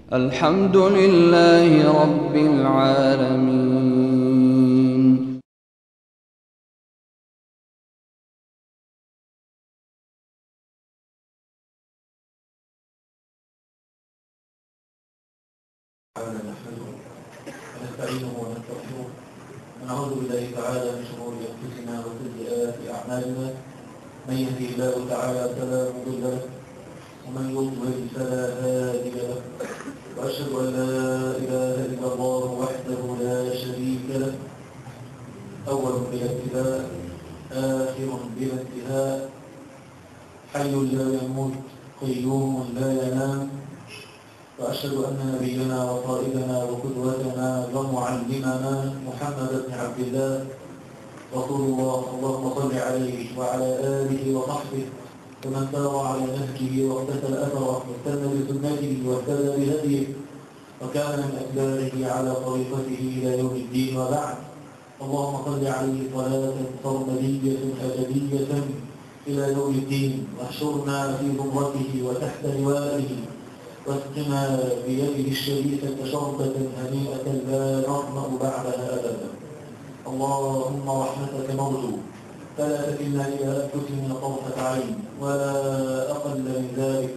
الحمد لله رب العالمين تعالى نحمده ونستعينه ونستغفره ونعوذ بالله تعالى من شرور انفسنا وسيئات اعمالنا من يهدي الله تعالى فلا مضل له ومن يضلل فلا هادي له واشهد ان لا اله الا الله وحده لا شريك له اول بلا ابتداء اخر بلا انتهاء حي لا يموت قيوم لا ينام وأشهد أن نبينا وقائدنا وقدوتنا ومعلمنا محمد بن عبد الله رسول الله اللهم صل عليه وعلى آله وصحبه ومن سار على نهجه واغتسل أثره واستنى بسنته واهتدى بهديه وكان من أتباعه على طريقته إلى يوم الدين وبعد اللهم صل عليه صلاة سرمدية أبدية إلى يوم الدين واحشرنا في ذمته وتحت لوائه واسقنا بيده الشريفة شربة هنيئة لا نظمأ بعدها أبدا اللهم رحمتك نرجو فلا تكلنا إلى أنفسنا طرفة عين ولا أقل من ذلك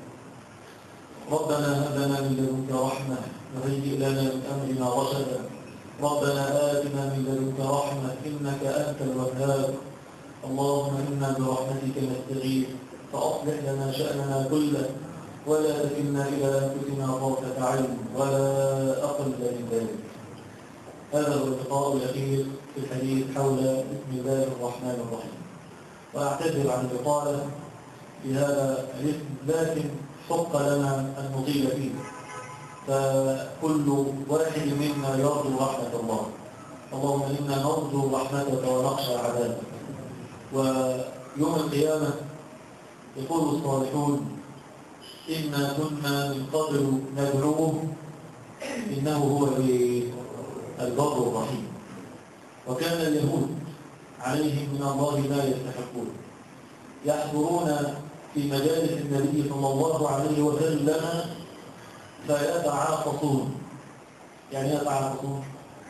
ربنا هب لنا من لدنك رحمة وهيئ لنا من أمرنا رشدا ربنا آتنا من لدنك رحمة إنك أنت الوهاب اللهم إنا برحمتك نستغيث فأصلح لنا شأننا كله ولا تكلنا إلى أنفسنا طرفة عين ولا أقل من ذلك هذا هو اللقاء الأخير في الحديث حول بسم الله الرحمن الرحيم وأعتذر عن الإطالة في هذا الاسم لكن حق لنا أن نطيل فيه فكل واحد منا يرجو رحمة الله اللهم إنا نرجو رحمتك ونخشى عذابك ويوم القيامة يقول الصالحون إنا كنا من قبل ندعوه إنه هو البر الرحيم وكان اليهود عليهم من الله ما يستحقون يحضرون في مجالس النبي صلى الله عليه وسلم فيتعاطفون يعني يتعاطفون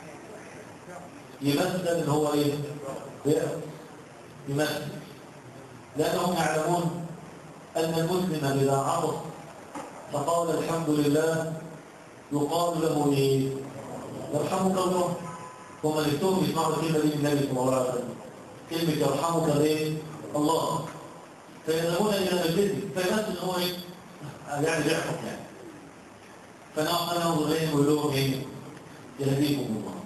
يمثل ان هو ايه؟ يمثل لانهم يعلمون أن المسلم إذا عطف فقال الحمد لله يقال له إيه؟ يرحمك الله هم نفسهم يسمعوا الكلمة دي من النبي صلى الله عليه وسلم كلمة يرحمك إيه؟ الله فيذهبون إلى مسجده فيمثل إن هو إيه؟ يعني بيحكم يعني فنحن ننظر إليهم ويقول لهم إيه؟ يهديكم الله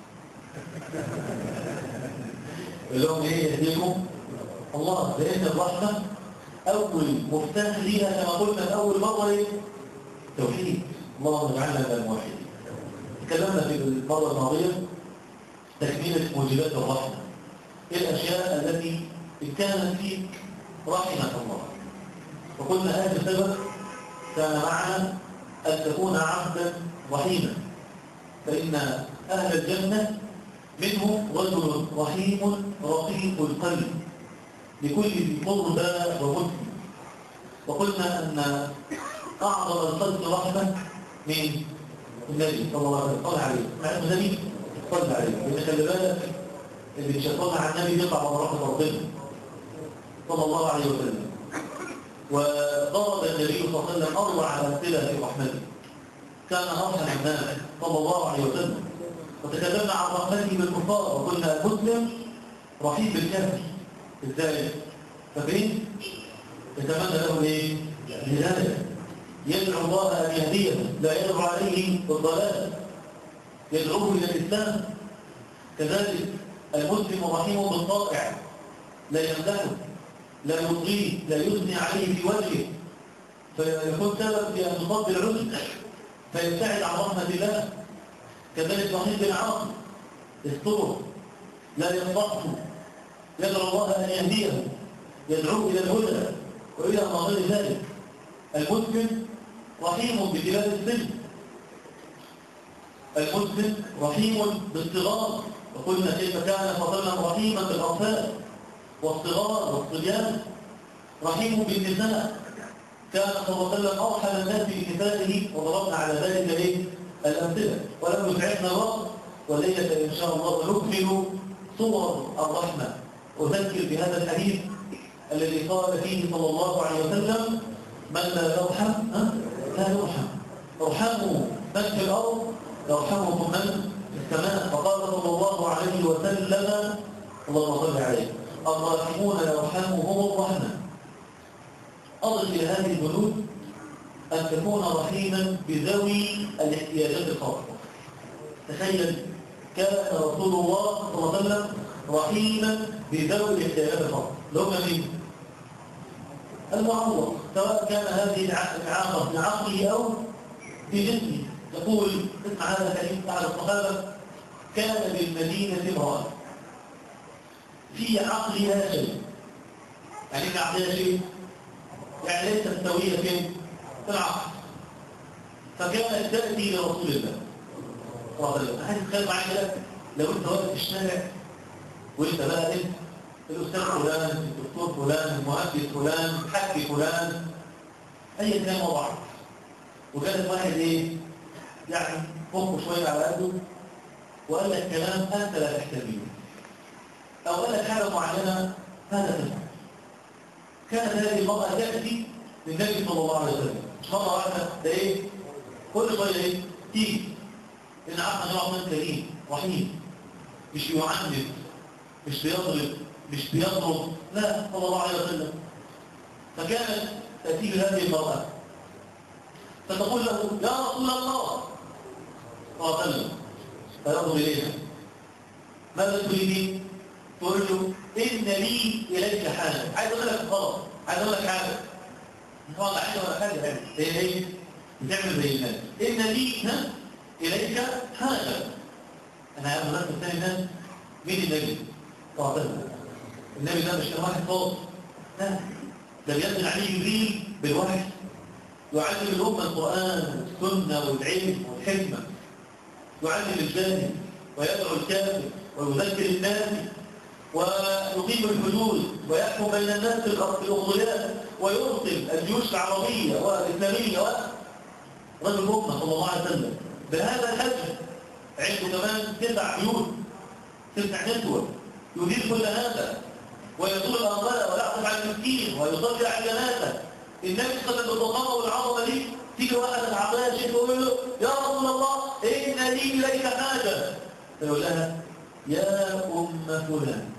يقول لهم إيه يهديكم الله لأن الرحمة أول مفتاح ليها كما قلنا أول مرة إيه؟ توحيد اللهم اجعلنا من الموحدين تكلمنا في المرة الماضية تكملة موجبات الرحمة إيه الأشياء التي إن كانت فيك رحمة الله وقلنا هذا السبب كان معنا أن تكون عبدا رحيما فإن أهل الجنة منهم رجل رحيم رقيق القلب لكل ذي قربى ومسلم وقلنا أن أعظم الخلق رحمة من النبي صلى الله عليه وسلم صلى عليه مع أنه النبي صلى عليه لأن خلي بالك اللي بيشتغل على النبي يقع على رحمة ربنا صلى الله عليه وسلم وضرب النبي صلى الله عليه وسلم أروع أمثلة في رحمته كان أرحم الناس صلى الله عليه وسلم وتكلمنا عن رحمته بالكفار وقلنا المسلم رحيم بالكافر ازاي فاكرين يتمنى له ايه الهدايه يدعو الله ان يهديه لا يدعو عليه بالضلال يدعوه الى الاسلام كذلك المسلم رحيم بالطائع لا يمدحه لا يطغيه لا يثني عليه في وجهه فيكون سبب في ان تصاب العسر فيبتعد عن رحمه الله كذلك رحيم بالعاصي يستره لا ينصحه يدعو الله أن يهديه يدعوه إلى الهدى وإلى ما غير ذلك المسلم رحيم ببلاد السجن المسلم رحيم بالصغار وقلنا كيف كان فضلا رحيما بالأطفال والصغار والصبيان رحيم بالنساء كان صلى الله عليه وسلم أرحم الناس بكفائه وضربنا على ذلك إيه؟ الأمثلة ولم يسعدنا الوقت والليلة إن شاء الله نكمل صور الرحمة أذكر بهذا الحديث الذي قال فيه صلى الله عليه وسلم من لا يرحم ها؟ لا يرحم ارحموا من في الأرض يرحمكم من في السماء فقال صلى الله عليه وسلم اللهم صل عليه الراحمون يرحمهم الرحمن أضف إلى هذه البنود أن تكون رحيما بذوي الاحتياجات الخاصة تخيل كان رسول الله صلى الله عليه وسلم رحيما بذوي الاحتياجات الخاصة اللي هم مين؟ المعوض سواء كان هذه الإعاقة في عقله أو في جسمه يقول اسمع هذا الحديث أحد الصحابة كان بالمدينة امرأة في عقلها شيء يعني في عقلها شيء يعني ليست سوية فين؟ في العقل فكانت تأتي لرسول الله صلى الله عليه وسلم عايز تخيل معايا كده لو انت واقف في الشارع وانت بقى انت الاستاذ فلان الدكتور فلان المهندس فلان الحاج فلان ايا كان وضعك وكانت واحد ايه يعني فوق شويه على قده وقال لك كلام انت لا تحتمله او قال لك حاجه معينه هذا تفهم كانت هذه المراه تاتي للنبي صلى الله عليه وسلم مش مره واحده ده ايه كل شويه ايه تيجي ان عارفه نوع من كريم رحيم مش يعند مش بيضرب مش بيضرب لا صلى الله عليه وسلم فكانت تأتي هذه المرأة فتقول له يا رسول الله صلى الله عليه وسلم فينظر إليها ماذا تريدين؟ تقول له إن لي إليك حاجة عايز أقول لك غلط عايز أقول لك حاجة مش والله عايز ولا حاجة يعني هي هي بتعمل زي الناس إن لي ها إليك حاجة أنا عايز أقول لك الثاني ده مين النبي؟ صلى الله عليه وسلم النبي ده مش كان واحد خالص لا ده بينزل عليه جبريل بالوحي يعلم الأمة القرآن والسنة والعلم والحكمة يعلم الجاهل ويدعو الكافر ويذكر الناس ويقيم الحدود ويحكم بين الناس في الأرضيات ويرسل الجيوش العربية والإسلامية رجل الأمة صلى الله عليه وسلم بهذا الحجم عنده كمان تسع بيوت تسع نسوة يدير كل هذا ويطول الأنقلة ويعطف على المسكين ويصلي على الجنازة النبي صلى الله عليه وسلم والعظمة دي تيجي واحد العطايا شيخ يقول له يا رسول الله إن لي إليك حاجة فيقول لها يا أم فلان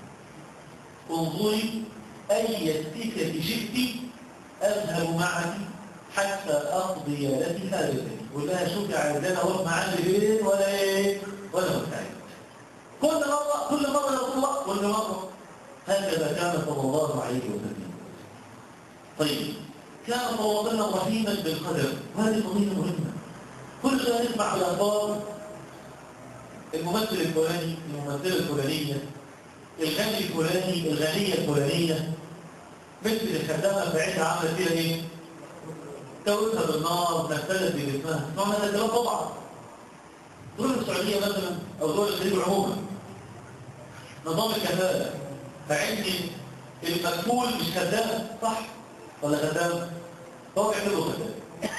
انظري أي السكة شئت أذهب معك حتى أقضي لك حاجتك يقول لها شوفي عايزانا أروح معاك فين ولا إيه ولا مستعد كل مرة كل مرة يا رسول الله كل مرة هكذا كان صلى الله عليه وسلم طيب كان صلى الله عليه وسلم رحيما بالقدر وهذه قضية مهمة كل شوية نسمع في الأخبار الممثل الفلاني الممثلة الفلانية الغني الفلاني الغنية الفلانية مثل الخدامة بتاعتها عاملة فيها ايه؟ توتها بالنار نفسدت بجسمها طبعا هذا الكلام طبعا دول السعودية مثلا أو دول الخليج عموما نظام الكفالة فعندي المكفول مش خدام صح ولا خدام هو يعمله خدام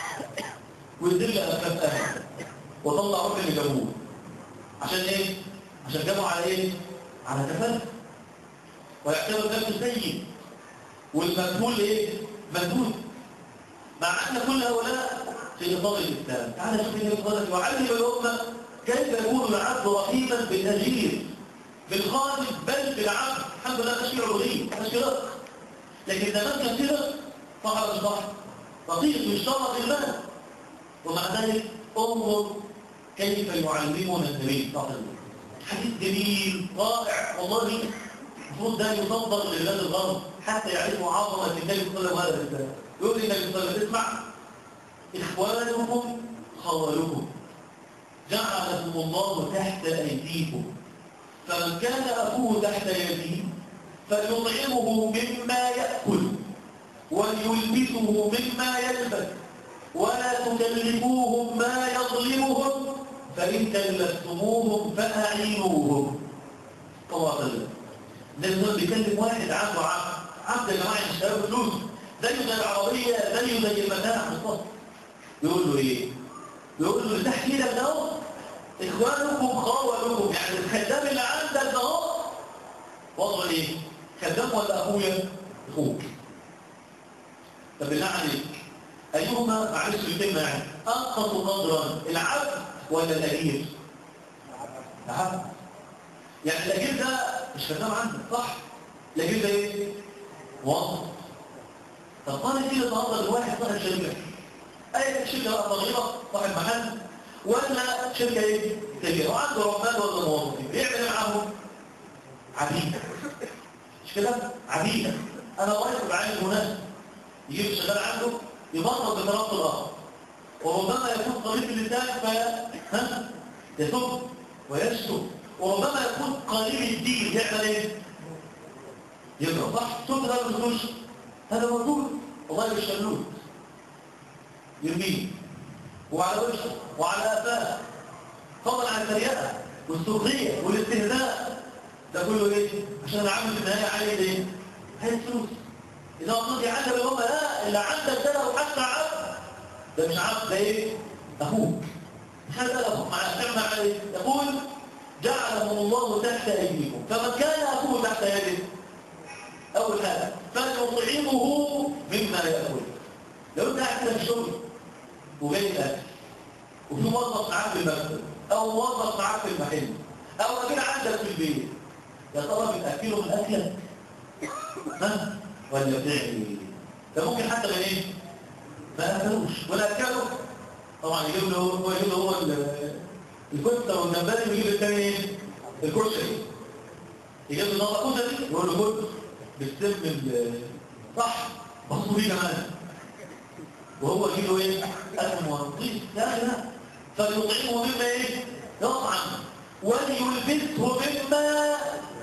ويدل أخلاف أهل وطلع روح اللي جابوه عشان ايه؟ عشان جابوا على ايه؟ على كفالة ويعتبر نفسه سيد والمكفول ايه؟ مجهول مع أن كل هؤلاء في إطار الإسلام تعالى شوف النبي صلى الله عليه وسلم يعلم الأمة كيف يكون العبد رحيما بالأجير بالخادم بل بالعبد الحمد لله تشكيل عبودية تشكيلات لكن إذا كان كده فقط البحر رقيق يشترط المال ومع ذلك انظر كيف يعلمنا النبي صلى الله عليه وسلم حديث جميل رائع والله المفروض ده يصدر لبلاد الغرب حتى يعرفوا عظمه النبي صلى الله عليه وسلم يقول لي النبي صلى الله عليه وسلم اسمع اخوانكم خوالكم جعلكم الله تحت ايديكم فمن كان اخوه تحت يديه فليطعمه مما ياكل وليلبسه مما يلبس ولا تكلفوهم ما يظلمهم فإن كلفتموهم فأعينوهم الله عليه وسلم ده النبي بيكلم واحد عنده عبد عبد يا جماعه مش هياخد فلوس زيه زي العربية زيه زي المتاع بالظبط يقول له ايه يقول له تحكي لك ده اهو اخوانكم خوالكم يعني الخدام اللي عندك ده اهو وضعه ايه خدام ولا اخويا اخوك طب بالله عليك ايهما معلش الكلمه يعني انقص قدرا العبد ولا الاجير العبد يعني الاجير ده مش خدام عندك صح الاجير ده ايه موظف طب طالب كده النهارده الواحد صاحب شركه اي شركه بقى صغيره صاحب محل ولا شركه ايه كبيره وعنده عمال ولا موظفين بيعمل معاهم عبيد مش كده عبيد انا واقف بعين مناسب يجيب الشغال عنده يبطل بطرف الاخر وربما يكون قريب اللسان ف ها يسب ويشتم وربما يكون قريب الدين يعمل ايه يقرا صح صوت ده ما هذا موجود والله بالشلوت يرميه وعلى وجهه وعلى افاه فضلا عن التريقه والسخريه والاستهزاء ده كله ايه عشان العمل في النهايه عليه ايه هي الفلوس اذا قلت يا عجب يا لا اللي عندك ده لو حتى عبد ده مش عبد ده ايه اخوك هذا اخوك مع تعمل عليه يقول جعلهم الله تحت ايديكم فمن كان اخوه تحت يده اول حاجه فليطعمه مما ياكل لو انت قاعد في الشغل وجاي الاكل وفي موظف معاك في المكتب او موظف معاك في المحل او راجل عندك في البيت يا ترى بتاكله من اكلك ها ولا بتعمل ايه ده ممكن حتى ما ايه ما اكلوش ولا اكله طبعا يجيب له هو يجيب له هو الكفته والجمبري ويجيب الثاني ايه الكشري يجيب له نقطه كشري يقول له كل بالسم صح بصوا بيه كمان وهو يجيب له ايه اكل ونظيف لا لا فليطعمه مما ايه يطعم وليلبسه مما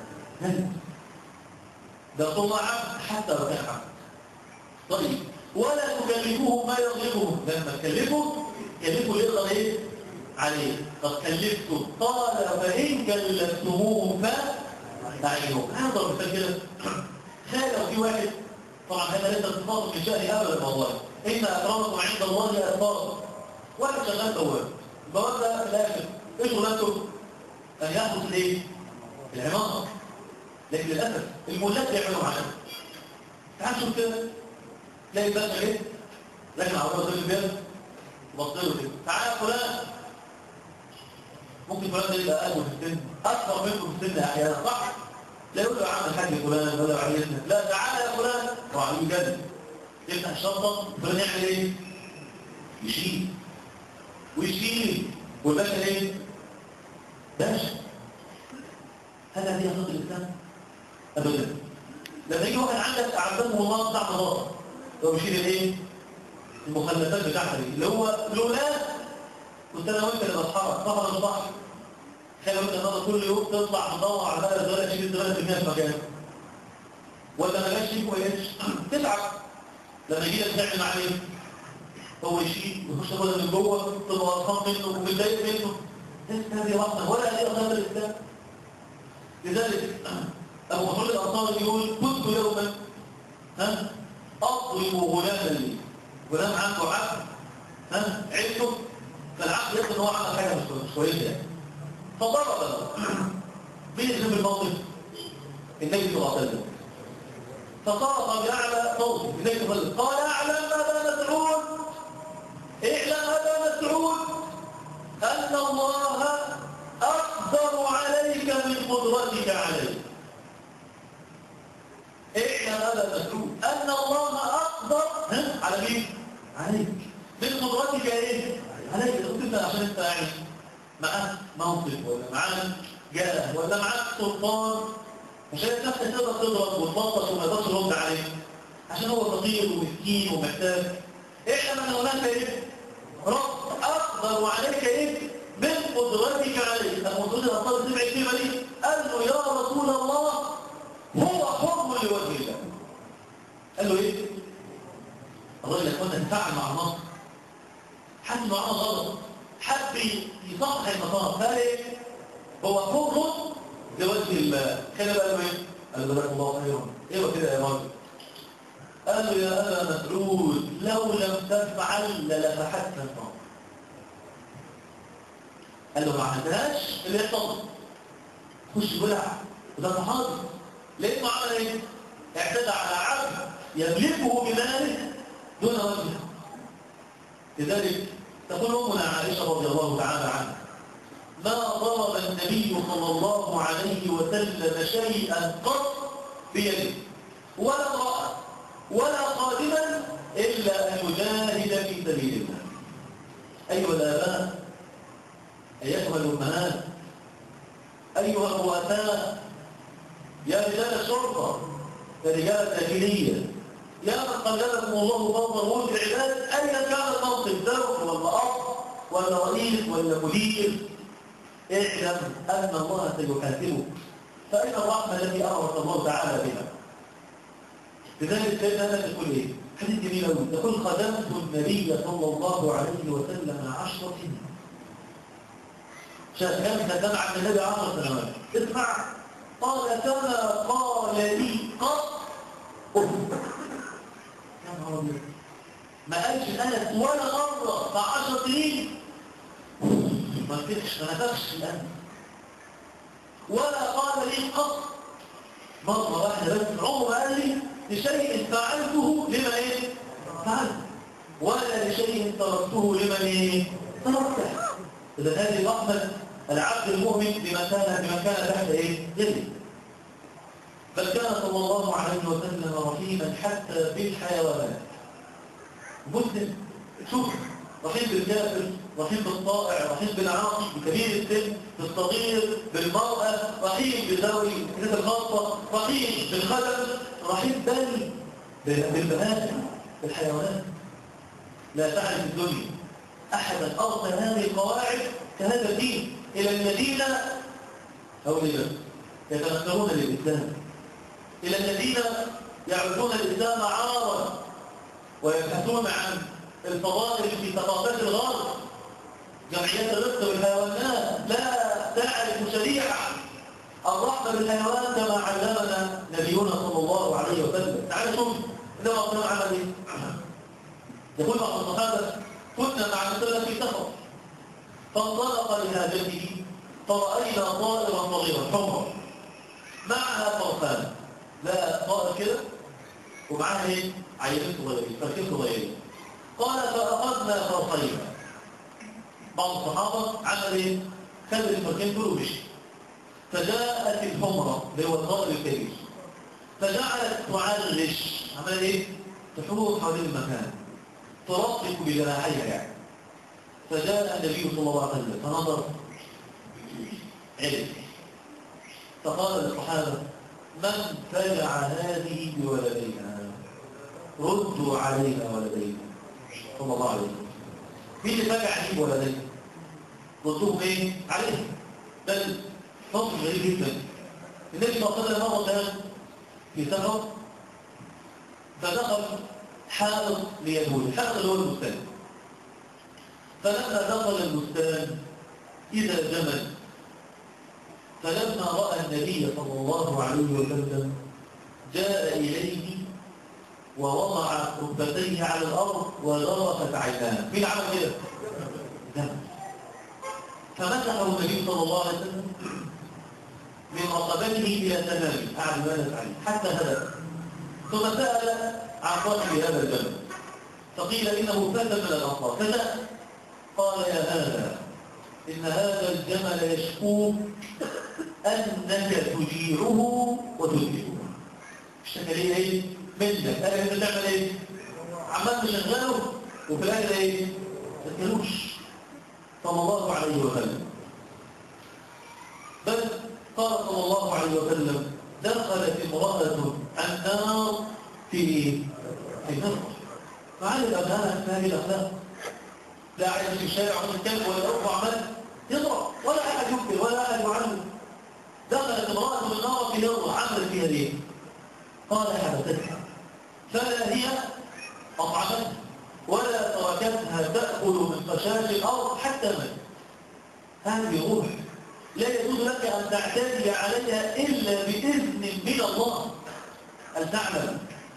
ده طمع حتى لو كان عبد طيب ولا تكلفوه ما يغلبه لما تكلفه كلفه يقدر ايه عليه قد كلفته قال فإن كلفتموه فأعينوا هذا مثال كده خير لو في واحد طبعا هذا ليس اتصال من شأني أبدا والله إن أكرمكم عند الله أتقاكم واحد شغال بواب البواب ده في الآخر إيش شغلته؟ أن يحدث الإيه؟ العمارة لكن للأسف المولات بيعملوا معانا تعال شوف كده تلاقي الباشا ايه لكن عربية طول البيت بصيله كده تعال يا فلان ممكن فلان ده يبقى أقل في السن أكثر منكم في السن أحيانا صح؟ لا يقول له يا عم الحاج فلان ولا عيلتنا لا تعال يا فلان طبعا يجدد يفتح الشنطة فلان يعمل ايه؟ يشيل ويشيل والباشا ايه؟ باشا هل هذه خطة الإسلام؟ أبدا لما يجي واحد عندك أعزمه الله بتاع نظافة هو بيشيل الايه؟ المخلفات بتاعته دي اللي هو لولا كنت انا وانت اللي بتحرك صح ولا صح؟ تخيل انت النهارده كل يوم تطلع تدور على بلد الزباله تشيل الزباله ترميها في مكانه ولا ما جاش فيك وما جاش تتعب لما يجي لك تعمل معاه ايه؟ هو يشيل ويخش الولد من جوه تبقى قرفان منه ومتضايق منه ليس هذه رحمه ولا هذه اخلاق الاسلام لذلك ابو محمد الانصاري يقول كنت يوما ها اضرب غلاما لي غلام عنده عقل ها عيلته فالعقل يقول ان هو عمل حاجه مش كويسه يعني فضرب له مين اللي في الموقف النبي صلى الله عليه وسلم فصرخ باعلى صوته النبي صلى الله عليه وسلم قال اعلم ابا مسعود اعلم ابا مسعود ان الله اقدر عليك من قدرتك عليه اعلم ابا مسعود ان الله اقدر على مين عليك من قدرتك ايه عليك لو كنت عشان انت يعني معاك موقف ولا معاك جاه ولا معاك سلطان عشان انت تقدر تضرب وتبطش وما تقدرش ترد عليه عشان هو فقير ومسكين ومحتاج اعلم ان هناك ايه رب اقدر عليك ايه من قدرتك عليه لما مسعود الانصاري سمع الكلمه دي قال له يا رسول الله هو حر لوجه الله قال له ايه الراجل يا اخوانا تفاعل مع الله حد معاه غلط حد يصحح المطار قال ايه هو حر لوجه الله كان بقى له ايه قال له جزاك الله خيرا ايوه كده يا راجل قال له يا أبا مسعود لو لم تفعل للفحتك النار قال له ما عملتهاش اللي يحصل خش بلع وده صحابي لانه عمل ايه؟ اعتدى على عبد يملكه بماله دون وجهه لذلك تقول امنا عائشه رضي الله تعالى عنها ما ضرب النبي صلى الله عليه وسلم شيئا قط بيده ولا امراه ولا قادما الا ان يجاهد في سبيل الله ايها الاباء ايتها الامهات ايها الرؤساء يا رجال الشرطه يا رجال الداخليه يا من قلدكم الله فوق رؤوس العباد ايا كان الموقف زوج ولا اب ولا رئيس ولا مدير اعلم ان الله سيحاسبك فاين الرحمه التي امرك الله تعالى بها لذلك سيدنا انس يقول ايه حديث جميل قوي يقول خدمت النبي صلى الله عليه وسلم عشر سنين شاف كم خدم عن النبي عشر سنوات اسمع قال كما قال لي قط أف يا نهار أبيض ما قالش انس ولا مره في 10 سنين ما فيش ما نفخش الان ولا قال لي قط مره واحده بس عمره قال لي لشيء فعلته لما ايه فعلت ولا لشيء تركته لمن ايه تركته اذا هذه رحمه العبد المؤمن بما كان بما كان تحت ايه يده بل كان صلى الله عليه وسلم رحيما حتى بالحيوانات مسلم شوف رحيم بالكافر رحيم بالطائع رحيم بالعاصي بكبير السن بالصغير بالمرأة رحيم بذوي الكنيسة الخاصة رحيم بالخدم رحيم بل بالبهائم بالحيوانات لا تعرف الدنيا أحدا أرسل هذه القواعد كهذا الدين إلى الذين أو لمن يتمثلون للإسلام إلى الذين يعودون الإسلام عارا ويبحثون عن الفضائل في ثقافات الغرب جمعيات الرفق والحيوانات لا تعرف شريعة الرحمة بالحيوان كما علمنا نبينا صلى الله عليه وسلم تعالى شوف إذا ما قلنا عمل إيه يقول بعض الصحابة كنا مع الرسول في سفر فانطلق لهاجته فرأينا طائرا صغيرا حمرا معها فرسان لا طائر كده ومعاها ايه عينين صغيرين فرسين صغيرين قال فأخذنا فرسين بعض الصحابة عمل ايه خد الفرسين دول ومشي فجاءت الحمرة اللي هو الطائر الكبير فجعلت تعرش عمل ايه تحور حوالين المكان ترقق بجناحيها يعني فجاء النبي صلى الله عليه وسلم فنظر علم فقال للصحابة من فجع هذه بولديها ردوا علينا ولدينا صلى الله عليه وسلم مين اللي فجع هذه بولديها ردوهم ايه عليه بل فصل غريب جدا النبي صلى الله عليه وسلم مرة كان في سفر فدخل حائط ليهود الحائط اللي هو البستان فلما دخل البستان إذا جمل فلما رأى النبي صلى الله عليه وسلم جاء إليه ووضع ركبتيه على الأرض وغرفت عيناه مين عمل كده؟ جمل فمسحه النبي صلى الله عليه وسلم من رقبته إلى تمامه قعد يبالغ عليه حتى هدف ثم سأل عن صاحب هذا الجبل فقيل إنه فتى من الأنصار فتى قال يا هذا إن هذا الجمل يشكوك أنك تجيعه وتذبحه اشتكى ليه ايه؟ منك قال انت تعمل ايه؟ عمال تشغله وفي الاخر ايه؟ ما تاكلوش صلى الله عليه وسلم بل قال صلى الله عليه وسلم دخلت امرأة النار في في نار فعلم أنها هذه الأخلاق لا عايز في الشارع ولا الكلب ولا الأرض عمال يضرب ولا أحد يكبر ولا أحد يعلم دخلت امرأة النار في نار عملت فيها ليه؟ قال حبستها فلا هي أطعمتها ولا تركتها تأكل من خشاش الأرض حتى مات هذه روح لا يجوز لك أن تعتدي عليها إلا بإذن من الله أن تعلم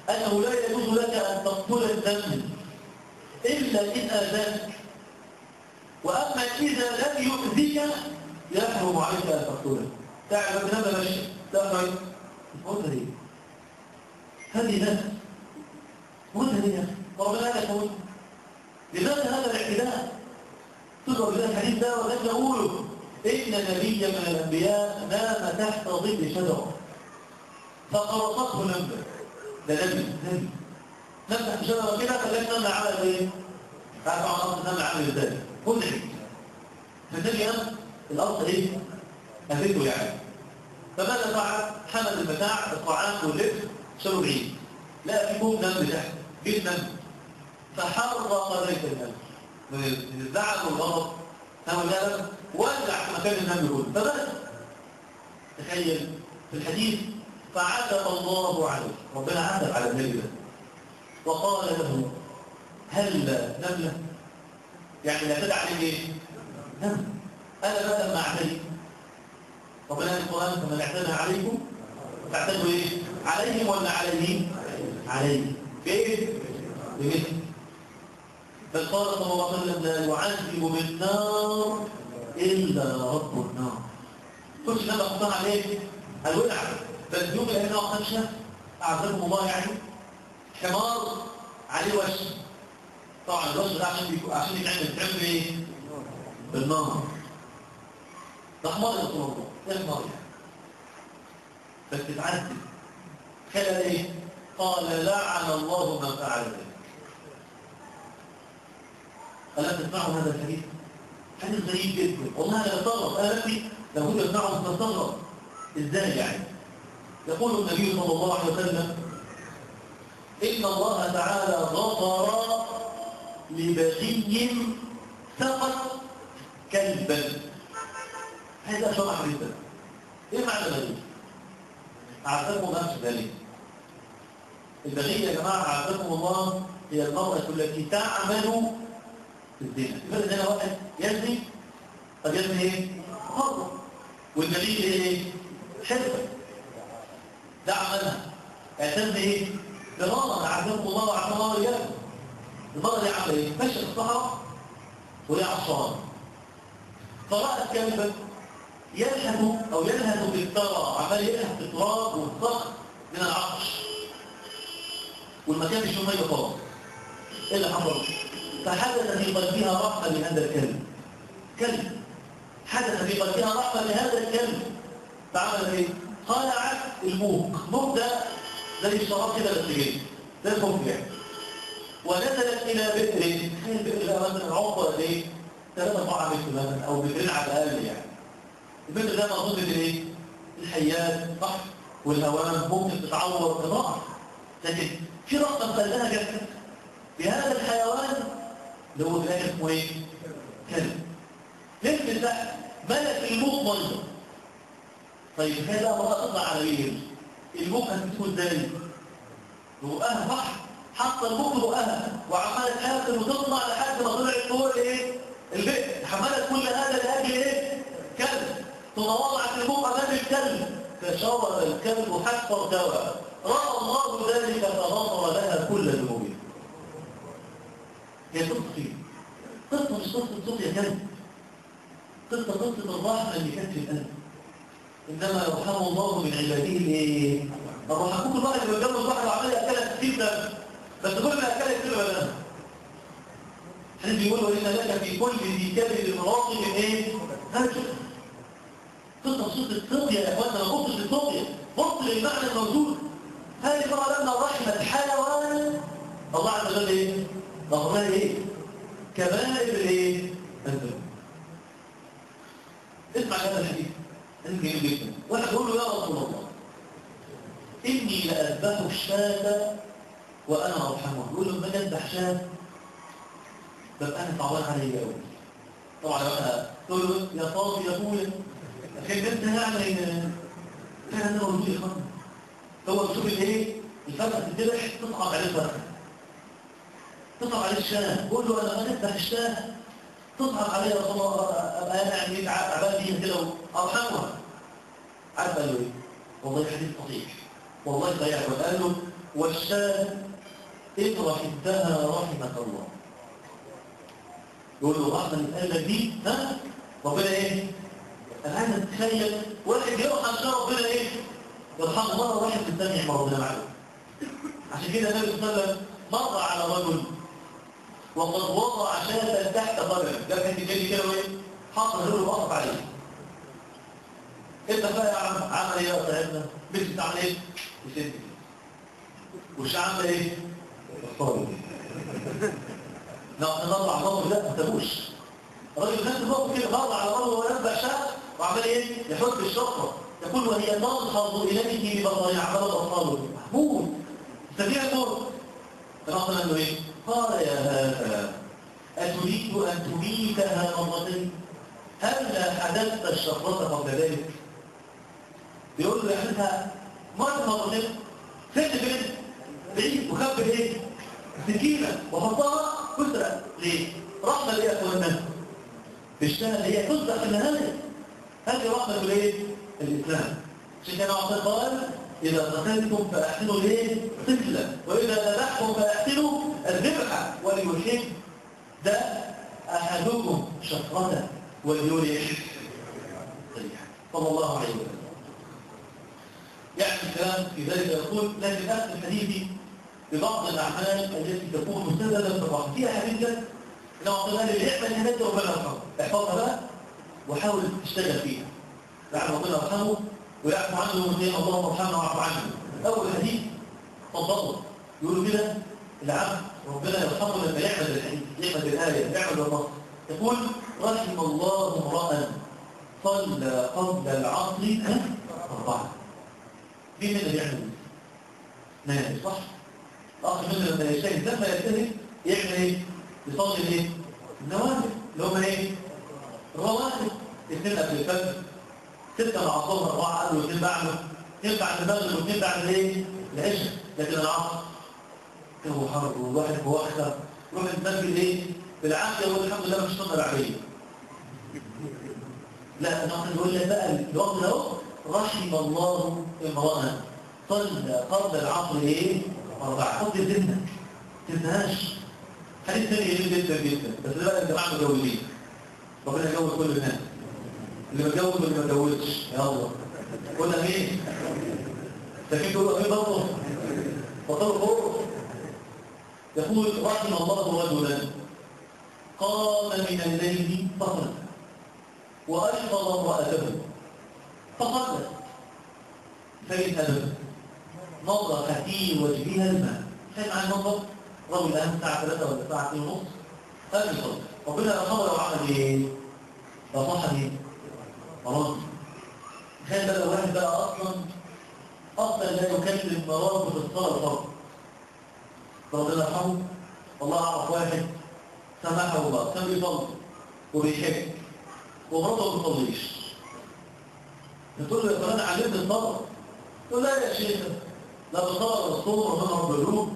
أنه لا يجوز لك أن تقتل النمل إلا إن آذاك وأما إذا لم يؤذيك يحرم عليك أن تقتله تعلم أن هذا ماشي تعلم موتها ليه؟ هذه نفس موتها ليه يا أخي؟ وربنا قال لك موتها لماذا هذا الاعتداء؟ تضرب بهذا الحديث ده ولا تقوله إن نبيا من الأنبياء نام تحت ظل شجرة فقرصته نملة ده نبي نبي نام تحت شجرة كده خلاك نملة عمل ايه؟ تعرف عن الأرض نملة عمل ازاي؟ مدعي فالنبي قام الأرض ايه؟ أهلته يعني فماذا فعل؟ حمل المتاع الطعام واللبس شالوا بعيد لا في كوب نمل تحت بيت نمل فحرق ذلك النمل من الزعل والغضب هو الألم ولع في مكان النمل كله فبدأ تخيل في الحديث فعتب الله عليه ربنا عتب على النبي ده وقال له هل نملة يعني لا تدع عليه ايه نمل انا بدل ما اعتدي ربنا في القران فمن اعتدى عليكم فاعتدوا ايه عليهم ولا عليهم عليه بايه بمثل بل قال صلى الله عليه وسلم لا يعذب بالنار الا رب النار كل شيء بقى عليه الولع بل يوم لانه خمسه اعذبهم الله يعني حمار عليه وش طبعا الوش ده عشان بيكون عشان يتعمل تعمل ايه بالنار ده حمار يا رسول الله ايه حمار يعني بس تتعذب خلال ايه قال لعن الله من فعل ذلك ألا تسمعوا هذا الحديث حديث غريب جدا والله انا بستغرب انا نفسي لو كنت اسمعه بستغرب ازاي يعني يقول النبي صلى الله عليه وسلم إن الله تعالى غفر لبغي سقط كلبا هذا شرح جدا ايه معنى البغي؟ أعزكم نفس ذلك البغي يا جماعة أعزكم الله هي المرأة التي تعمل الزنا لماذا هنا واحد يزني قد يزني ايه؟ خطأ والبغي ايه؟ حزبة ده عملها اعتمد ايه؟ درارا أعزكم الله وعلى الله وإياكم المرأة دي عامله ايه؟ ماشية في الصحراء وهي عطشانة فرأت كلبا يلهث أو يلهث في الثرى عمال يلهث في التراب والصخر من العطش والمكان مش ميه خالص ايه اللي حصل؟ فحدث في قلبها رحمة لهذا الكلب كلب حدث في قلبها رحمة لهذا الكلب فعمل ايه؟ خلعت الموك موك ده زي الشراب كده للسجين ده الخوف يعني ونزلت الى بئر تخيل البئر ده مثلا عمقه قد ايه؟ 3 4 متر مثلا او مترين على الاقل يعني البئر ده مقصود بالايه؟ الحيات صح والهوام ممكن تتعور بضعف لكن في رقم خلاها جسد بهذا الحيوان اللي هو في الاخر اسمه ايه؟ كلب نزل تحت ملك الموت ميه طيب هي بقى مرة تطلع على بير الموت هتكون ازاي؟ بقها صح حط الموت بقها وعملت حافل وتطلع لحد ما طلعت فوق ايه؟ البئر حملت كل هذا لاجل ايه؟ كلب ثم وضعت الموت امام الكلب فشرب الكلب حتى ارتوى راى الله ذلك فغفر لها كل ذنوبها هي قصه فيه قصه مش قصه صوت يا كلب قصه قصه الرحمه اللي كانت في القلب انما يرحم الله من عباده الايه الرحمه كل واحد بيتجوز واحد وعمال ياكلها كتير ده بس كل ما اكلها كتير بقى حد بيقول وان لك في كل ذي كبد راقي من ايه هرجه قصه صوت التقية يا اخوانا ما بصش للتقية بص للمعنى الموجود هذه طبعا لنا رحمة حيوان الله عز وجل ايه ظهرها ايه كبائر الايه الذنوب اسمع هذا الحديث حديث جميل جدا واحد يقول له يا رسول الله اني لاذبح الشاة وانا ارحمه يقول له من يذبح شاة ببقى انا صعبان عليا قوي طبعا بقى تقول له يا فاضي يا ابويا لكن انت يعني كان انا موجود يا اخوانا هو بيشوف الايه الفرخه تتذبح تصعب عليه الفرخه تصعب عليه الشاه بقول له انا ما نذبح الشاه تصعب عليه يا رسول الله ابقى انا يعني تعبان فيها كده وارحمها عارف قال له ايه والله حديث صحيح والله صحيح قال له والشاة إن رحمتها رحمك الله يقول له رحمة الآلة دي ها ربنا إيه؟ أنا عايز أتخيل واحد يرحم شاء ربنا إيه؟ يرحم الله واحد في الثانية يحمى ربنا معه عشان كده النبي صلى الله عليه وسلم مر على رجل وقد وضع شاة تحت قدمه ده كان جاي كده وايه حط رجله وقف عليه انت بقى يا عم عمل ايه يا صاحبنا مسك عمل ايه يسد وش عمل ايه الصبر نقعد نطلع الموقف ده ما تبوش الراجل نفس الموقف كده مر على رجل ونبع شاة وعمل ايه يحط الشفره يقول وهي تنخض اليه بطريق عمل اطفاله محمود سريع الموت فنقل له ايه قال يا هذا أتريد أن تميتها مرتين هل لا حدثت الشفرة قبل ذلك بيقول له يحدثها مرة مرتين ست بنت بعيد وكبر ايه سكينة وحطها كسرة ليه رحمة ليه يا اخوانا بالشهر اللي هي كسرة في النهاية هذه رحمة بالايه الإسلام عشان كده قال إذا قتلتم فأحسنوا ليه طفلا وإذا ذبحتم فأحسنوا الذبحة وليحب ده أحدكم شفرته وليريح صلى الله عليه وسلم يعني الكلام في ذلك يقول لكن أخذ الحديث ببعض الأعمال التي تكون مسددا في الرحمة فيها حديث إنه أعطينا لي يعمل هناك ربنا يرحمه احفظها بقى وحاول تشتغل فيها لعل ربنا يرحمه ويعفو عنه ويقول اللهم ارحمنا واعف عنه اول حديث فضلوا يقولوا كده العبد ربنا يرحمه لما يعمل الحديث يعمل الايه يعمل النص يقول رحم الله امرا صلى قبل العصر اربعه مين اللي يعمل ناس صح الاخ منه لما يجتهد لما يجتهد يعمل ايه يصلي ايه النوافل اللي هم ايه الرواتب اثنين قبل الفجر ستة مع الظهر أربعة قالوا واثنين بعده اثنين بعد المغرب واثنين بعد الايه؟ العشاء لكن العصر هو حر والواحد هو أكثر روح المسجد ايه؟ بالعافية يقول الحمد لله مش صلى العملية لا نحن نقول لك بقى الوقت ده رحم الله امرأة صلى قبل العصر ايه؟ أربعة حط الذمة ما تنساهاش حديث ثاني جميل جدا جدا بس ده بقى الجماعة متجوزين ربنا يجوز كل الناس اللي متجوز واللي ما اتجوزش يا الله قلنا مين لكن تقول مين برضه فطلوا فوق يقول رحم الله رجلا قام من الليل فصل وأيقظ امرأته فصلت فإن أدب نظر في وجهها الماء كان عن نظر رجل الآن الساعة 3 ولا الساعة 2 ونص قال يصلي ربنا يرحمه لو عمل ايه؟ لو صح ايه؟ خلاص كان بقى واحد بقى اصلا اصلا لا يكلم مراته في الصلاه الفرض ربنا يرحمه والله اعرف واحد سمحه الله كان بيصلي وبيحب ومراته ما بتصليش تقول له يا فلان علمت الصلاه تقول لا يا شيخ لا بصلاه ولا الصوم ربنا رب القلوب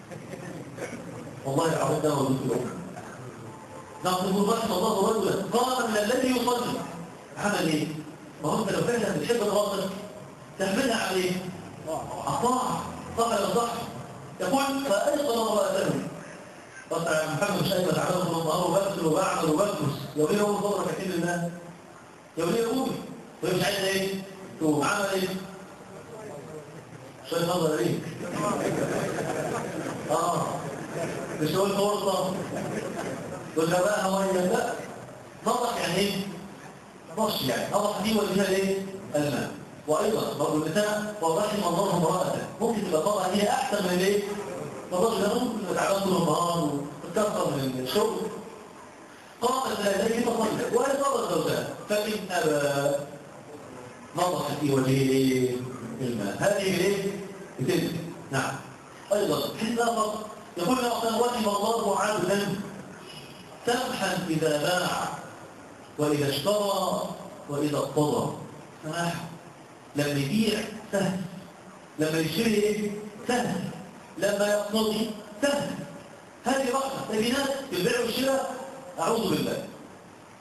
والله العظيم ده موجود في الامه نقول رحم الله رجلا قام من الذي يصلي عمل ايه؟ ما هو انت لو فعلا بتحب الباطل تحملها عليه عطاء صح ولا صح يقول فايقظ امراته طبعا محمد مش ايمن عمله طول النهار وبغسل وبعمل وبكنس لو ليه هو صدر كتير لله لو ليه يقومي وهي مش عايزه ايه؟ تقوم عمل ايه؟ شويه نظر ليه؟ اه مش هو الفرصه وجباها وهي لا نضح يعني ايه؟ نضح يعني نضح دي وجهها ايه؟ الماء وايضا برضه النساء ورحم الله امراته ممكن تبقى طبعا هي احسن من ايه؟ الرجل ده ممكن تبقى تعبان طول النهار وتتكثر من الشغل قامت هذه فصلت وهي صلت زوجها فان ابى نضح في وجهه الماء هذه ايه؟ بتلك نعم ايضا حين اخر يقول لنا رحم الله عبدا سمحا إذا باع وإذا اشترى وإذا اقتضى سماح لما يبيع سهل لما يشتري ايه سهل لما يقتضي سهل هذه رحمة تبينات في البيع والشراء أعوذ بالله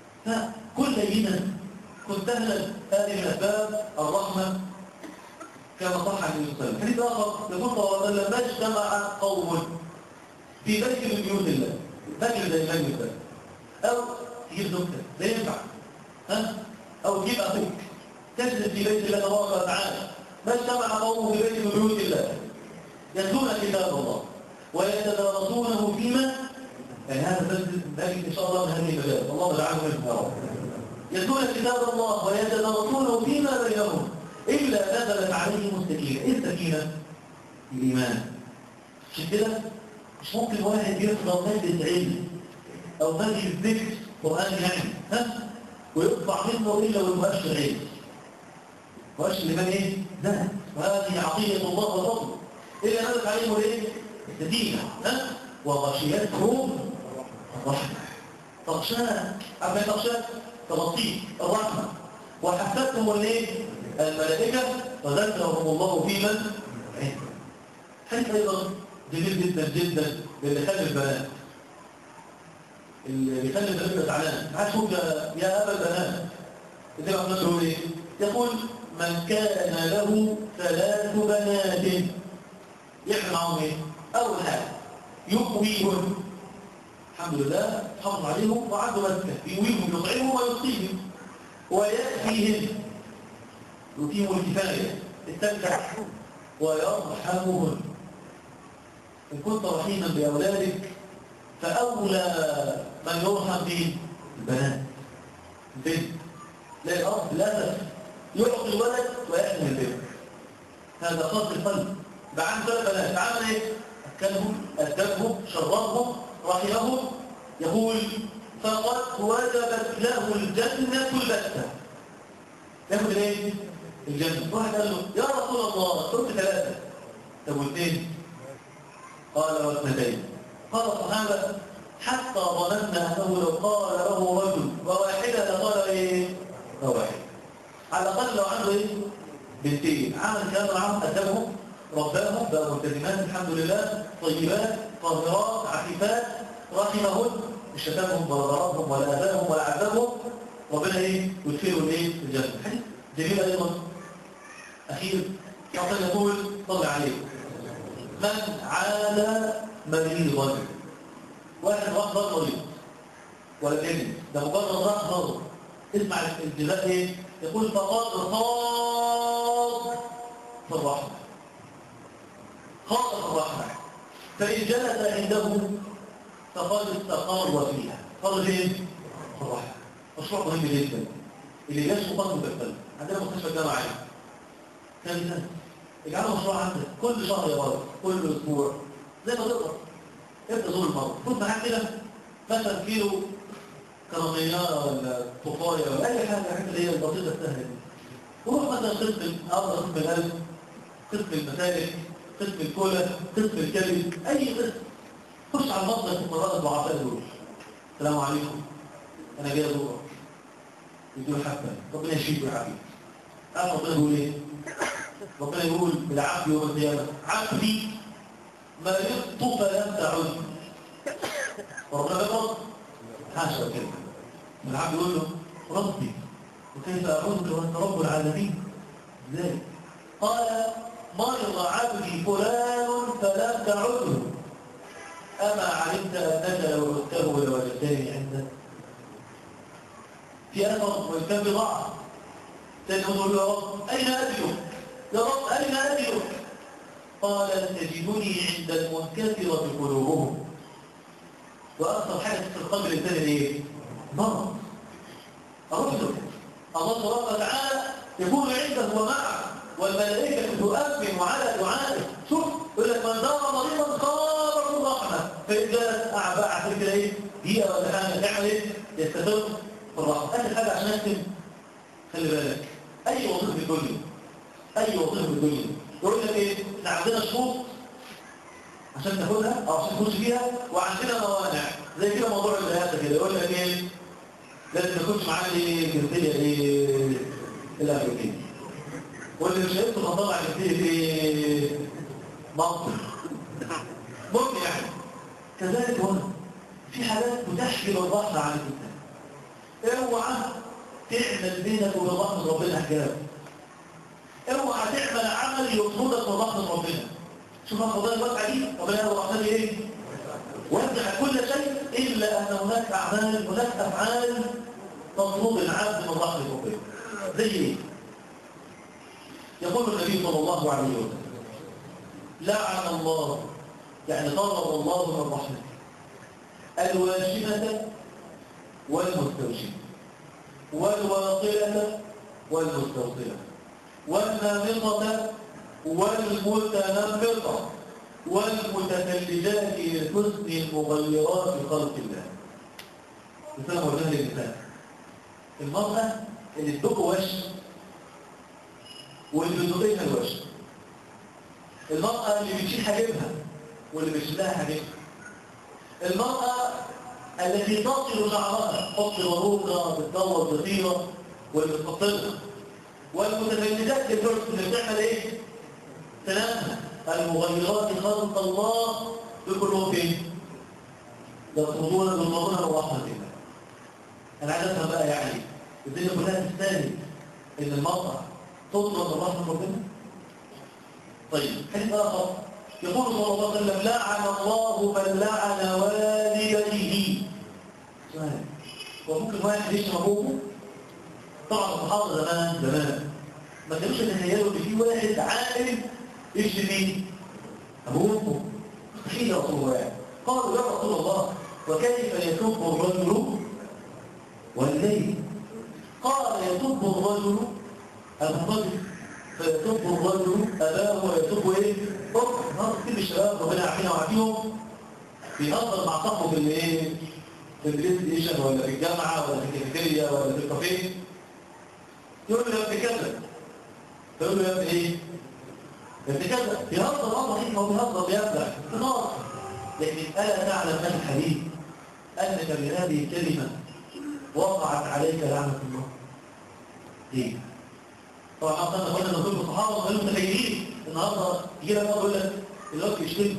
فكل لينا كن سهلا هذه من أسباب الرحمة كما صح عن النبي صلى الله عليه وسلم حديث اخر يقول صلى الله عليه وسلم ما اجتمع قوم في بيت من بيوت الله فاكر زي المجلس ده او تجيب زوجتك ده ينفع ها او تجيب اخوك تجلس في بيت الله تبارك وتعالى ما اجتمع قوم في بيت من بيوت الله يتلون كتاب الله ويتدارسونه فيما يعني هذا ذلك ان شاء الله من هذه المجال الله يجعله منه يا رب يتلون كتاب الله ويتدارسونه فيما بينهم الا نزلت عليهم السكينه ايه السكينه الايمان مش كده مش ممكن واحد يفضل مادة علم او مادة ذكر قرآن يعني ها ويطبع منه الا والمؤشر علم مؤشر لمن ايه؟ ذهب وهذه عطية الله وفضله إلا نزلت عليهم الايه؟ السكينة ها وغشيتهم الرحمة تغشاك عارف ايه تغشاك؟ تغطيك الرحمة وحفتهم الايه؟ الملائكة وذكرهم الله في من عنده حديث أيضا جميل جدا جدا للي خلي البنات اللي بيخلي البنات زعلان عارف هو يا أبا البنات إذا ما بنقول إيه؟ يقول من كان له ثلاث بنات يعمل معهم إيه؟ أول حاجة يقويهم الحمد لله حافظ عليهم وعنده مسكة يقويهم يطعمهم ويسقيهم ويأتيهم يتيم الكفاية استمتع ويرحمهم إن كنت رحيما بأولادك فأولى من يرحم به البنات البنت لا الأرض للأسف يعطي الولد ويحمل البنت هذا قصد القلب بعد ثلاث بنات عمل ايه؟ أكلهم أدبهم شربهم رحمهم يقول فقد وجبت له الجنة البتة ياخد الايه؟ الجنة واحد قال له يا رسول الله قلت ثلاثة طب واثنين قال واثنتين قال الصحابة حتى ظننا أنه لو قال له رجل وواحدة لقال إيه؟ وواحد على الأقل لو عنده إيه؟ بنتين عمل كلام معهم أدبهم رباهم بقوا ملتزمات الحمد لله طيبات طاهرات عفيفات رحمهن مش شتمهم ولا ضربهم ولا أذاهم ولا عذبهم ربنا إيه؟ يدخلهم إيه؟ في الجنة حديث جميل أيضا أخير حتى يقول صلى عليه من عاد مريضا واحد راح ضرب مريض ولا كلمة ده مجرد راح ضرب اسمع الجزاء ايه يقول فقد خاض في الرحمة خاض في الرحمة فإن جلس عنده فقد استقر فيها قال فين؟ في الرحمة مشروع مهم جدا اللي يشكو قسم بالقلب عندنا مستشفى الجامعة ثالثا اجعله مشروع عندك كل شهر يا مرض كل اسبوع زي ما تقدر ابدا زور المرض خد معاك كده مثلا كيلو كرامية ولا طفاية ولا اي حاجه الحاجات اللي هي البسيطه السهله دي وروح مثلا قسم ارض قسم القلب قسم المسالك قسم الكلى قسم الكبد اي قسم خش على المصنع الفقراء الضعفاء دول السلام عليكم انا جاي ازورك يديله حبه ربنا يشفيك ويعافيك عارف ربنا يقول ايه ربنا يقول بالعافية يوم القيامة عافي مرضت فلم تعد وربنا يقول حاشا كده العبد يقول له ربي وكيف أعودك وأنت رب العالمين ازاي قال مرض عبدي فلان فلم تعده أما علمت أنك لو عدته لوجدتني عندك في أثر وإن بضاعة تقول يا رب أين أجلك يا رب أين أجلك قال تجدني عند المنكسرة قلوبهم وأكثر حاجة في القلب الإنسان إيه؟ مرض الرسل الله تبارك وتعالى يكون عنده ومعه والملائكة تؤمن على دعائه شوف يقول لك من دار مريضا خابر الرحمة فإن جاءت أعباء عشان كده إيه؟ دقيقة ولا حاجة تعمل إيه؟ يستمر في الرحمة آخر حاجة عشان أكتب خلي بالك أي وظيفة في الدنيا أي وظيفة في الدنيا يقول لك إيه؟ إحنا عندنا شروط عشان تاخدها أو عشان تخش فيها وعندنا موانع زي كده موضوع الرئاسة كده يقول لك إيه؟ لازم يكونش معاه إيه؟ جنسية إيه؟ الأمريكية واللي مش هيدخل هطلع جنسية إيه؟ مصر ممكن يعني كذلك هنا في حالات بتحجب الرحمة عن الإنسان اوعى تعمل بينك وبين رحمة ربنا حجاب اوعى تعمل عمل يطردك من رحمة ربنا شوف القضايا الواسعة دي ربنا يقول الرحمن ايه؟ وسع كل شيء إلا أن هناك أعمال هناك أفعال تطلب العبد من رحمة ربنا زي ايه؟ يقول النبي صلى الله عليه وسلم لعن الله يعني طلب الله من رحمته الواشمة والمستوشمة والواصلة والمستوصلة والنامطة والمتنمطة والمتفلجات لحسن المغيرات خلق الله مثال وجه للمثال المرأة اللي تدق وش واللي بتدقيها الوش المرأة اللي بتشيل حاجبها واللي بيشيل لها حاجبها المرأة التي تصل شعرها تحط ورودة بتدور ضفيرة واللي بتفصلها والمتفلتات للجرس اللي بتعمل ايه؟ تنامها المغيرات خلق الله بكلهم فين؟ يطردون بالمرونة ورحمة الله انا عايز افهم بقى يعني الدنيا كلها تستاهل ان المرأة تطلب رحمة ربنا طيب حديث آخر يقول صلى الله عليه وسلم لعن الله من لعن والديه سؤال وممكن واحد يشتم ابوه طبعا الصحابه زمان زمان ما كانوش يتخيلوا ان في واحد عاقل يشتم مين؟ ابوه مستحيل يا رسول الله قالوا يا رسول الله وكيف يسب الرجل والديه قال يسب الرجل الرجل فيسب الرجل أباه ويسب إيه؟ أخر ناس كل الشباب ربنا يعافينا ويعافيهم بيهزر مع صاحبه في الإيه؟ في البلاي ستيشن ولا في الجامعة ولا في الكافيتيريا ولا في الكافيه يقول له يا ابن كذا فيقول له يا ابن إيه؟ يا ابن كذا بيهزر والله حكمة وبيهزر بيبلع خلاص لكن ألا تعلم أن الحديث أنك بهذه الكلمة وقعت عليك لعنة الله ليه؟ طبعا اصلا قلنا ان كل الصحابه كانوا متخيلين النهارده يجي لك يقول لك الوقت يشتم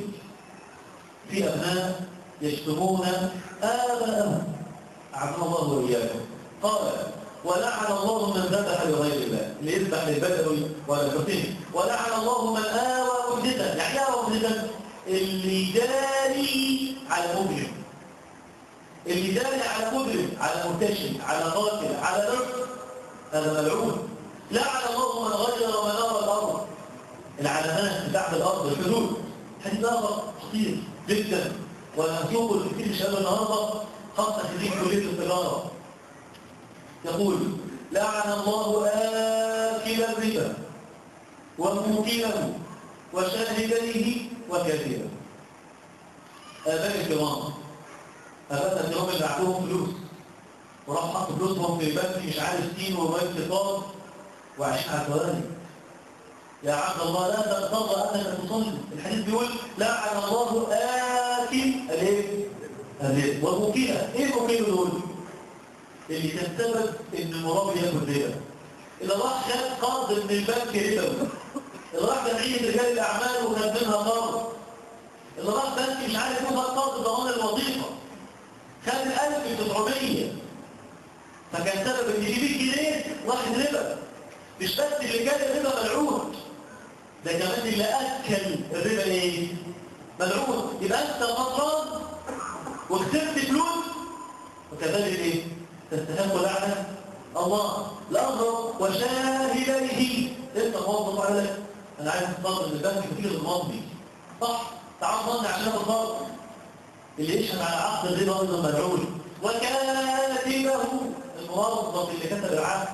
في ابناء يشتمون اباءهم اعزنا الله واياكم قال ولعن الله من ذبح لغير الله اللي يذبح للبدوي ولا الحسين ولعن الله من اوى مجدا يعني اوى مجدا اللي جاري على مجرم اللي جاري على مجرم على مرتشي على قاتل على نفس هذا ملعون لعن الله من غير منار الارض العلامات بتاعت الارض الحدود حديث اخر خطير جدا ونسوق كتير شباب النهارده خاصه خريج كليه التجاره يقول لعن الله آكل الربا وموكله وشاهديه وكثيرا آباء الكرام آباء الكرام اللي عندهم فلوس وراح حط فلوسهم في بنك مش عارف سين وبنك فاض وعشان على الثواني يا عبد الله لا تغتر انك تصلي الحديث بيقول لعن الله آكل الايه؟ الربا والموكله ايه الموكله دول؟ اللي كان سبب ان المرابي ياكل ربا اللي راح خد قرض من البنك ربا اللي راح جمعيه رجال الاعمال وخد منها قرض اللي راح بنك مش عارف ياخد قرض ضمان الوظيفه خد 1900 فكان سبب ان يجيب جنيه واحد ربا مش بس اللي كان الربا ملعون ده كمان اللي اكل الربا ايه ملعون يبقى انت غلطان وكسبت فلوس وكذلك ايه تستحق لعنه الله الاغرب وشاهديه انت موظف على لك انا عايز اتفضل من البنك كتير الماضي صح تعال ضمني عشان اخد فرض اللي يشهد على عقد الربا ايضا ملعون وكاتبه الموظف اللي كتب العقد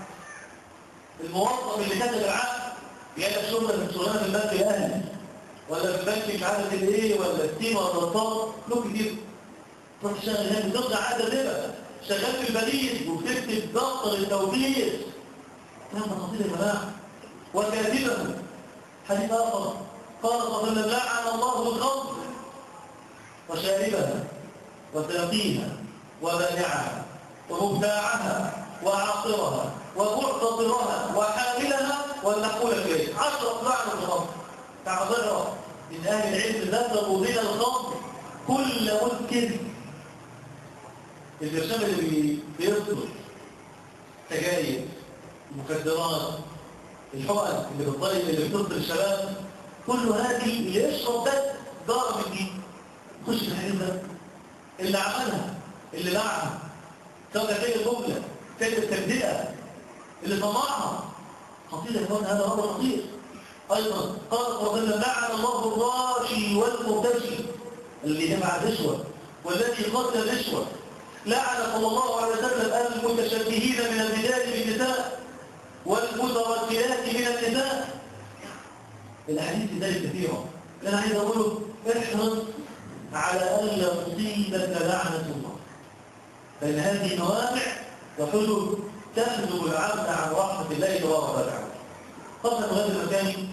الموظف اللي كتب العقد جاي شغل من شغلانه في البنك الاهلي ولا في البنك مش عارف الايه ولا التيمه ولا الطاقه له كتير تروح تشتغل هناك بتقضي عقد الربا شغال في البريد وبتكتب دفتر التوبيخ كلام تفاصيل يا جماعه وكاتبه حديث اخر قال صلى الله عليه وسلم لعن الله الخمر وشاربها وساقيها وبائعها ومبتاعها وعاصرها ومعتطرها وحاملها والمحمولة إليه عشرة لعنة الخمر تعذرها من أهل العلم ذكروا من الخمر كل مسكر البرشام اللي بيصدر سجاير مخدرات الحقن اللي بتطيب اللي بتفطر الشباب كل هذه اللي يشرب ده ضار من دي خش في الحديث ده اللي عملها اللي لعنها سواء كانت هي الجمله كانت التبدئه اللي طمعها خطير يا اخوان هذا امر خطير ايضا قال صلى الله عليه وسلم لعن الله الراشي والمرتشي اللي دفع الرشوه والذي قتل الرشوه لعن صلى الله عليه وسلم المتشبهين من الرجال بالنساء والمترجلات من النساء الاحاديث ذلك كثيره انا عايز اقوله احرص على الا تصيبك لعنه الله فان هذه نوابع وحدود تحجب العبد عن رحمه الله تبارك وتعالى قبل هذا المكان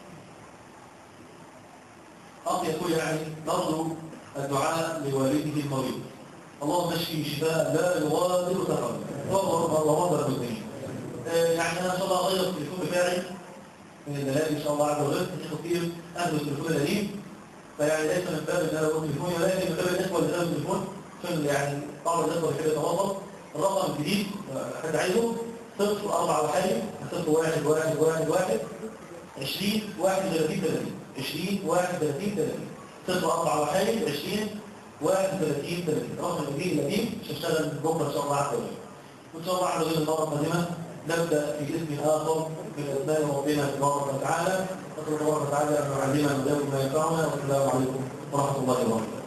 أخي يقول يعني نرجو الدعاء لوالده المريض اللهم اشفي شفاء لا يغادر سقما ومرضى المسلمين يعني انا ان شاء الله اغير التليفون بتاعي من الدلائل ان شاء الله عز وجل في خطير اهل التليفون القديم فيعني ليس من باب ان انا اقول تليفوني ولكن من باب الاخوه اللي خدوا التليفون عشان يعني بعض الاخوه كده يتواصل الرقم الجديد حد عايزه صفر أربعة وحاجة صفر واحد واحد واحد واحد عشرين واحد ثلاثين ثلاثين عشرين واحد ثلاثين ثلاثين صفر أربعة وحاجة عشرين واحد ثلاثين ثلاثين رقم الجديد القديم مش هشتغل بكرة إن شاء الله عز وجل وإن شاء الله عز وجل المرة القادمة نبدأ في اسم آخر من أسماء ربنا تبارك وتعالى نسأل الله تبارك وتعالى أن يعلمنا ويداوم ما ينفعنا والسلام عليكم ورحمة الله وبركاته